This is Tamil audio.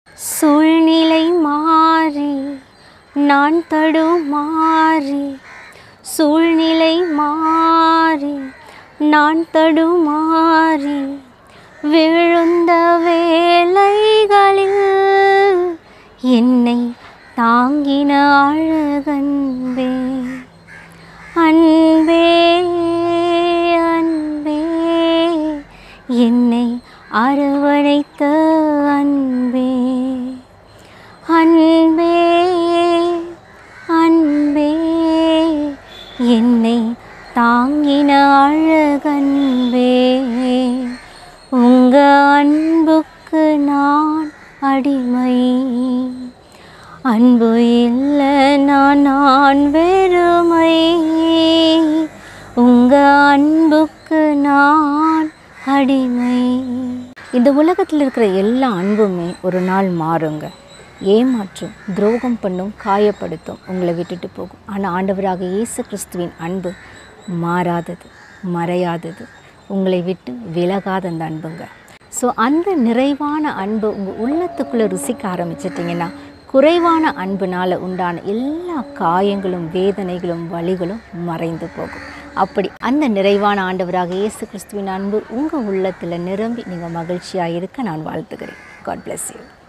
சூழ்நிலை மாறி நான் தடுமாறி சூழ்நிலை மாறி நான் தடுமாறி விழுந்த வேலைகளில் என்னை தாங்கின அழகன்பே அன்பே அன்பே என்னை அரவணைத்த அன்பே அன்பே அன்பே என்னை தாங்கின அழகன்பே உங்க அன்புக்கு நான் அடிமை அன்பு இல்லை நான் நான் வெறுமை உங்க அன்புக்கு நான் அடிமை இந்த உலகத்தில் இருக்கிற எல்லா அன்புமே ஒரு நாள் மாறுங்க ஏமாற்றும் துரோகம் பண்ணும் காயப்படுத்தும் உங்களை விட்டுட்டு போகும் ஆனால் ஆண்டவராக இயேசு கிறிஸ்துவின் அன்பு மாறாதது மறையாதது உங்களை விட்டு விலகாத அந்த அன்புங்க ஸோ அந்த நிறைவான அன்பு உங்கள் உள்ளத்துக்குள்ளே ருசிக்க ஆரம்பிச்சிட்டிங்கன்னா குறைவான அன்புனால் உண்டான எல்லா காயங்களும் வேதனைகளும் வலிகளும் மறைந்து போகும் அப்படி அந்த நிறைவான ஆண்டவராக இயேசு கிறிஸ்துவின் அன்பு உங்கள் உள்ளத்தில் நிரம்பி நீங்கள் மகிழ்ச்சியாக இருக்க நான் வாழ்த்துக்கிறேன் காட் bless you